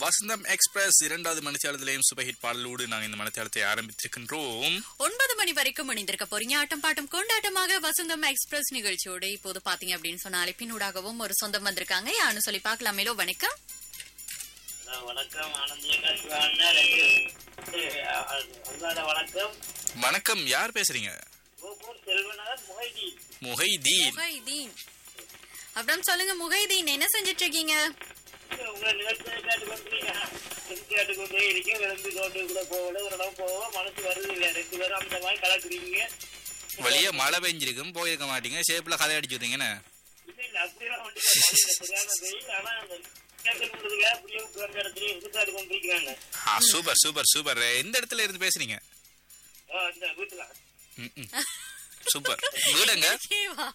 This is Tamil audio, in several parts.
வசந்தம் எக்ஸ்பிரஸ் இரண்டாவது மணித்தியாலத்திலேயும் சுபஹிட் பாடலோடு நாங்கள் இந்த மணித்தியாலத்தை ஆரம்பித்திருக்கின்றோம் ஒன்பது மணி வரைக்கும் இணைந்திருக்க போறீங்க ஆட்டம் பாட்டம் கொண்டாட்டமாக வசந்தம் எக்ஸ்பிரஸ் நிகழ்ச்சியோட இப்போது பாத்தீங்க அப்படின்னு சொன்ன அழைப்பினூடாகவும் ஒரு சொந்தம் வந்திருக்காங்க யாருன்னு சொல்லி பார்க்கலாமேலோ வணக்கம் அண்ணா, வணக்கம் ஆனந்தியங்க சிவாண்ணா ரெண்டு அஹ், அன்பான வணக்கம் வணக்கம் யார் பேசுறீங்க கோபூர் செல்வநகர் முகைதி முஹைதீன் முகைதீன் அப்புறம் சொல்லுங்க முகைதீன் என்ன செஞ்சிட்டு இருக்கீங்க உங்களை நிகழ்ச்சியை கேட்டுக்கொண்டீங்க கேட்டுக்கொண்டே இருக்கேன் விளம்பி கொண்டு கூட போகல ஒரு இடம் போவோம் மனசு வருது இல்லையா ரெண்டு பேரும் அந்த மாதிரி கலக்குறீங்க வெளியே மழை பெஞ்சிருக்கும் போயிருக்க மாட்டீங்க ஷேப்ல கதை அடிச்சுடுறீங்கன்னு இல்ல இல்ல அப்படியெல்லாம் ஒன்றும் இல்லை. மழையில சரியான வெயில் ஆனா அந்த கேட்கறதுக்கு அப்படியே உட்கார்ந்த இடத்துல எதுக்காடு கொண்டிருக்கிறாங்க ஆ சூப்பர் சூப்பர் சூப்பர் எந்த இடத்துல இருந்து பேசுறீங்க இந்த வீட்டுல ம், ம். சூப்பர் வீடுங்க ஏவா?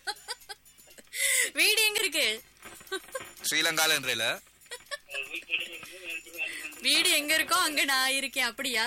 வீடு எங்க இருக்கு ஸ்ரீலங்காலன்றல வீட்டு இடையில வீடு எங்க இருக்கோ அங்க நான் இருக்கேன் அப்படியா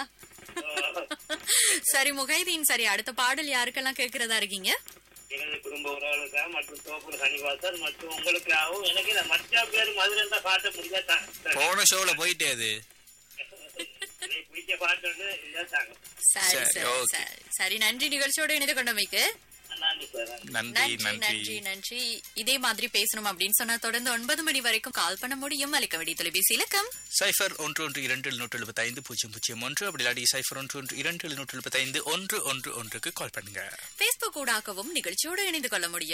சரி முகைதீன் சரி அடுத்த பாடல் யாருக்கெல்லாம் கேக்குறதா இருக்கீங்க எனது குடும்ப உறவுகளுக்காக மற்றும் தோப்பூர் சனிவாசர் மற்றும் உங்களுக்காகவும் எனக்கு இந்த மச்சா பேர் மதுரை தான் பாட்ட முடியாதான் போன ஷோல போயிட்டே அது எனக்கு பிடிச்ச பாட்டு வந்து இதாங்க சரி சரி, சரி okay. சரி சரி நன்றி நிகழ்ச்சியோட இணைந்து கொண்டமைக்கு நன்றி சார் நன்றி நன்றி நன்றி நன்றி நன்றி இதே மாதிரி பேசணும் அப்படின்னு சொன்னா தொடர்ந்து ஒன்பது மணி வரைக்கும் கால் பண்ண முடியும் அளிக்க வேண்டிய தொலைபேசி இலக்கம் சைஃபர் ஒன்று ஒன்று இரண்டு நூற்று எழுபத்தி ஐந்து பூஜ்ஜியம் பூஜ்ஜியம் ஒன்று அப்படி இல்லாட்டி சைஃபர் ஒன்று ஒன்று இரண்டு நூற்று எழுபத்தி ஐந்து ஒன்று ஒன்று ஒன்றுக்கு கால் பண்ணுங்க பேஸ்புக் ஊடாகவும் நிகழ்ச்சியோடு இணைந்து கொள்ள முடியும்